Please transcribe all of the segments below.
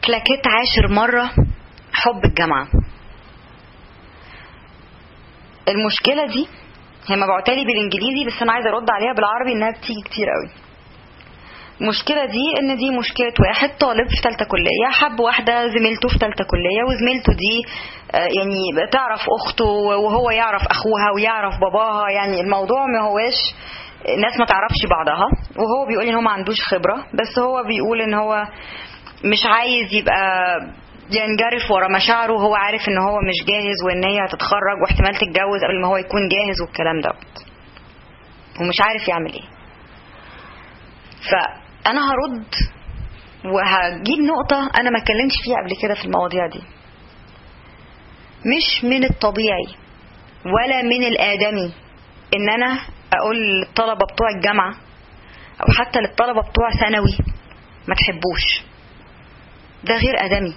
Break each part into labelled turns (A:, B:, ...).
A: فلكيت عاشر مرة حب الجامعة المشكلة دي هي مبعوتة لي بالانجليزي بس انا عايزة ارد عليها بالعربي انها بتيجي كتير قوي المشكلة دي ان دي مشكلة واحد طالب في تالتة كلية حب واحدة زميلته في تالتة كلية وزميلته دي آه، يعني تعرف اخته وهو يعرف اخوها ويعرف باباها يعني الموضوع ما هواش ناس ما تعرفش بعضها وهو بيقول ان هو ما عندوش خبرة بس هو بيقول ان هو مش عايز يبقى ينجرف ورا مشاعره وهو عارف ان هو مش جاهز وان هي هتتخرج واحتمال تتجوز قبل ما هو يكون جاهز والكلام دوت ومش عارف يعمل ايه فانا هرد وهجيب نقطة انا ما اتكلمتش فيها قبل كده في المواضيع دي مش من الطبيعي ولا من الآدمي ان انا اقول للطلبة بتوع الجامعة او حتى للطلبة بتوع ثانوي ما تحبوش ده غير آدمي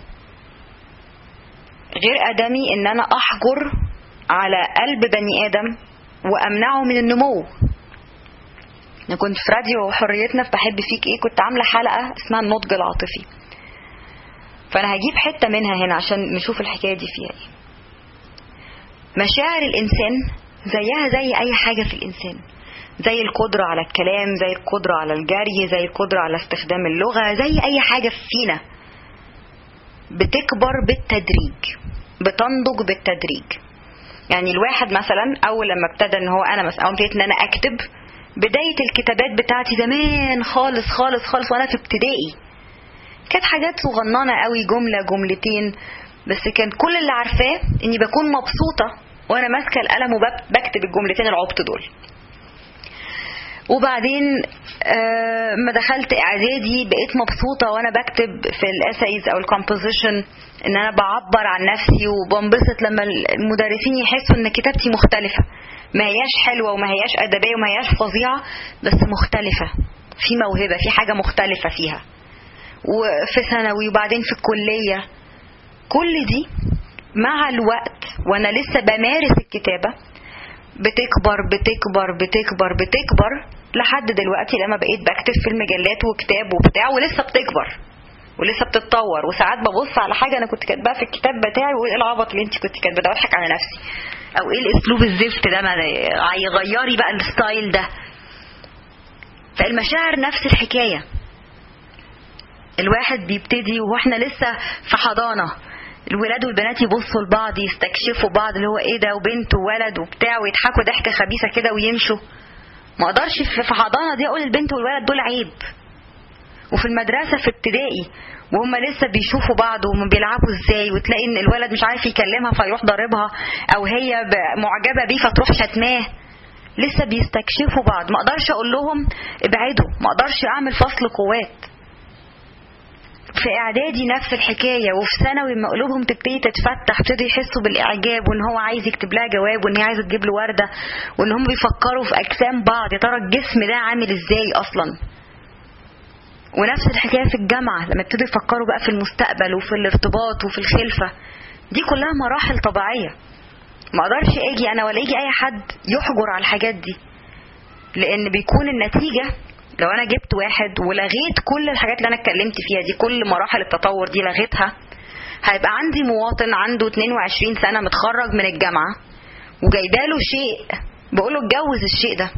A: غير آدمي إن أنا أحجر على قلب بني آدم وأمنعه من النمو أنا كنت في راديو حريتنا في بحب فيك إيه كنت عاملة حلقة اسمها النضج العاطفي فأنا هجيب حتة منها هنا عشان نشوف الحكاية دي فيها إيه مشاعر الإنسان زيها زي أي حاجة في الإنسان زي القدرة على الكلام زي القدرة على الجري زي القدرة على استخدام اللغة زي أي حاجة فينا بتكبر بالتدريج بتنضج بالتدريج يعني الواحد مثلا اول لما ابتدى ان هو انا مثلا ابتديت ان انا اكتب بدايه الكتابات بتاعتي زمان خالص خالص خالص وانا في ابتدائي كانت حاجات صغننه قوي جمله جملتين بس كان كل اللي عارفاه اني بكون مبسوطه وانا ماسكه القلم وبكتب الجملتين العبط دول وبعدين آه ما دخلت اعدادي بقيت مبسوطه وانا بكتب في الاسايز او الكومبوزيشن ان انا بعبر عن نفسي وبنبسط لما المدرسين يحسوا ان كتابتي مختلفه ما هياش حلوه وما هياش ادبيه وما هياش فظيعه بس مختلفه في موهبه في حاجه مختلفه فيها وفي ثانوي وبعدين في الكليه كل دي مع الوقت وانا لسه بمارس الكتابه بتكبر بتكبر بتكبر بتكبر لحد دلوقتي لما بقيت بكتب في المجلات وكتاب وبتاع ولسه بتكبر ولسه بتتطور وساعات ببص على حاجه انا كنت كاتباها في الكتاب بتاعي وايه العبط اللي انت كنت كاتباه ده واضحك على نفسي او ايه الاسلوب الزفت ده ما غيري بقى الستايل ده فالمشاعر نفس الحكايه الواحد بيبتدي واحنا لسه في حضانه الولاد والبنات يبصوا لبعض يستكشفوا بعض اللي هو ايه ده وبنت وولد وبتاع ويضحكوا ضحكه خبيثه كده ويمشوا ما اقدرش في حضانه دي اقول البنت والولد دول عيب وفي المدرسه في ابتدائي وهم لسه بيشوفوا بعض وهم بيلعبوا ازاي وتلاقي ان الولد مش عارف يكلمها فيروح ضاربها او هي معجبه بيه فتروح شتماه لسه بيستكشفوا بعض ما اقدرش اقول لهم ابعدوا ما اقدرش اعمل فصل قوات في اعدادي نفس الحكايه وفي ثانوي لما قلوبهم تبتدي تتفتح ابتدوا يحسوا بالاعجاب وان هو عايز يكتب لها جواب وان هي عايزه تجيب له ورده وان هم بيفكروا في اجسام بعض يا ترى الجسم ده عامل ازاي اصلا ونفس الحكايه في الجامعه لما ابتدوا يفكروا بقى في المستقبل وفي الارتباط وفي الخلفه دي كلها مراحل طبيعيه ما اقدرش اجي انا ولا يجي اي حد يحجر على الحاجات دي لان بيكون النتيجه لو انا جبت واحد ولغيت كل الحاجات اللي انا اتكلمت فيها دي كل مراحل التطور دي لغيتها هيبقى عندي مواطن عنده 22 سنه متخرج من الجامعه وجايباله شيء بقوله اتجوز الشيء ده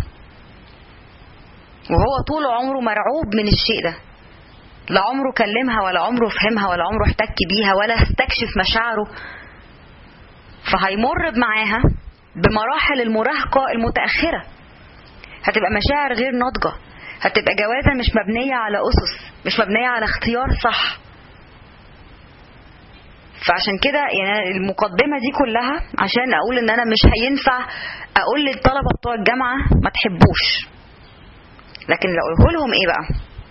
A: وهو طول عمره مرعوب من الشيء ده لا عمره كلمها ولا عمره فهمها ولا عمره احتك بيها ولا استكشف مشاعره فهيمر معاها بمراحل المراهقه المتاخره هتبقى مشاعر غير ناضجه هتبقى جوازة مش مبنية على أسس مش مبنية على اختيار صح فعشان كده يعني المقدمة دي كلها عشان أقول إن أنا مش هينفع أقول للطلبة بتوع الجامعة ما تحبوش لكن لو أقوله لهم إيه بقى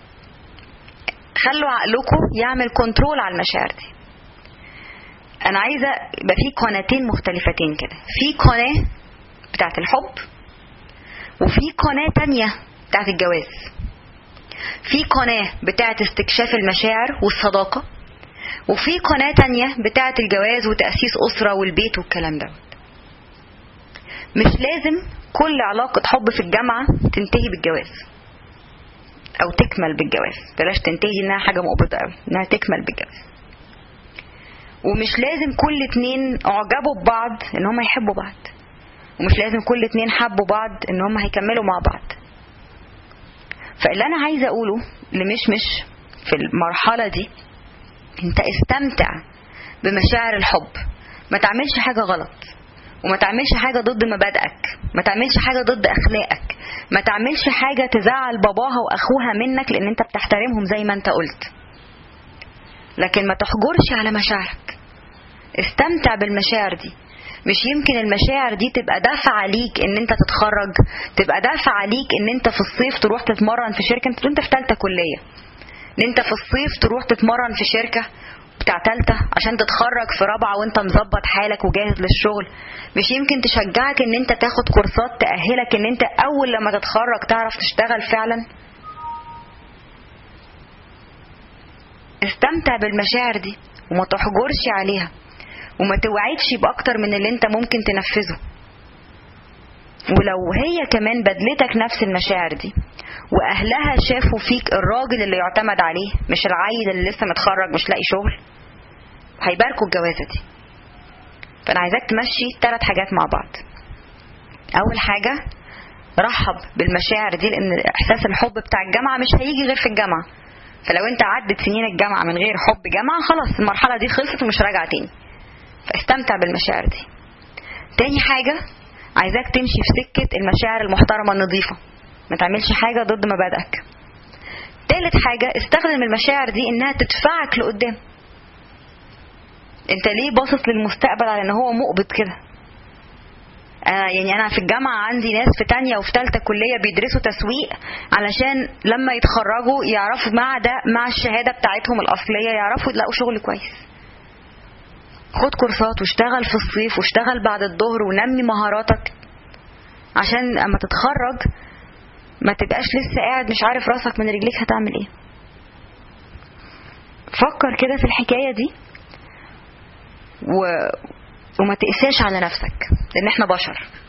A: خلوا عقلكم يعمل كنترول على المشاعر دي أنا عايزة يبقى في قناتين مختلفتين كده في قناة بتاعت الحب وفي قناة تانية بتاعت الجواز في قناة بتاعت استكشاف المشاعر والصداقة وفي قناة تانية بتاعت الجواز وتأسيس أسرة والبيت والكلام ده مش لازم كل علاقة حب في الجامعة تنتهي بالجواز أو تكمل بالجواز بلاش تنتهي إنها حاجة مقبضة أوي إنها تكمل بالجواز ومش لازم كل اتنين اعجبوا ببعض ان هم يحبوا بعض ومش لازم كل اتنين حبوا بعض ان هم هيكملوا مع بعض فاللي انا عايزه اقوله لمشمش في المرحله دي انت استمتع بمشاعر الحب ما تعملش حاجه غلط وما تعملش حاجه ضد مبادئك ما تعملش حاجه ضد اخلاقك ما تعملش حاجه تزعل باباها واخوها منك لان انت بتحترمهم زي ما انت قلت لكن ما تحجرش على مشاعرك استمتع بالمشاعر دي مش يمكن المشاعر دي تبقى دافعة ليك ان انت تتخرج تبقى دافعة ليك ان انت في الصيف تروح تتمرن في شركة انت انت في تالتة كلية ان انت في الصيف تروح تتمرن في شركة بتاع تالتة عشان تتخرج في رابعة وانت مظبط حالك وجاهز للشغل مش يمكن تشجعك ان انت تاخد كورسات تأهلك ان انت اول لما تتخرج تعرف تشتغل فعلا استمتع بالمشاعر دي وما تحجرش عليها وما توعدش باكتر من اللي انت ممكن تنفذه ولو هي كمان بدلتك نفس المشاعر دي واهلها شافوا فيك الراجل اللي يعتمد عليه مش العيل اللي لسه متخرج مش لاقي شغل هيباركوا الجوازه دي فانا عايزاك تمشي ثلاث حاجات مع بعض اول حاجه رحب بالمشاعر دي لان احساس الحب بتاع الجامعه مش هيجي غير في الجامعه فلو انت عدت سنين الجامعه من غير حب جامعه خلاص المرحله دي خلصت ومش راجعه تاني فاستمتع بالمشاعر دي تاني حاجة عايزاك تمشي في سكة المشاعر المحترمة النظيفة ما تعملش حاجة ضد مبادئك تالت حاجة استخدم المشاعر دي انها تدفعك لقدام انت ليه باصص للمستقبل على ان هو مقبض كده آه يعني انا في الجامعة عندي ناس في تانية وفي تالتة كلية بيدرسوا تسويق علشان لما يتخرجوا يعرفوا مع ده مع الشهادة بتاعتهم الاصلية يعرفوا يلاقوا شغل كويس خد كورسات واشتغل في الصيف واشتغل بعد الظهر ونمي مهاراتك عشان اما تتخرج ما تبقاش لسه قاعد مش عارف راسك من رجليك هتعمل ايه فكر كده في الحكايه دي و... وما تقساش على نفسك لان احنا بشر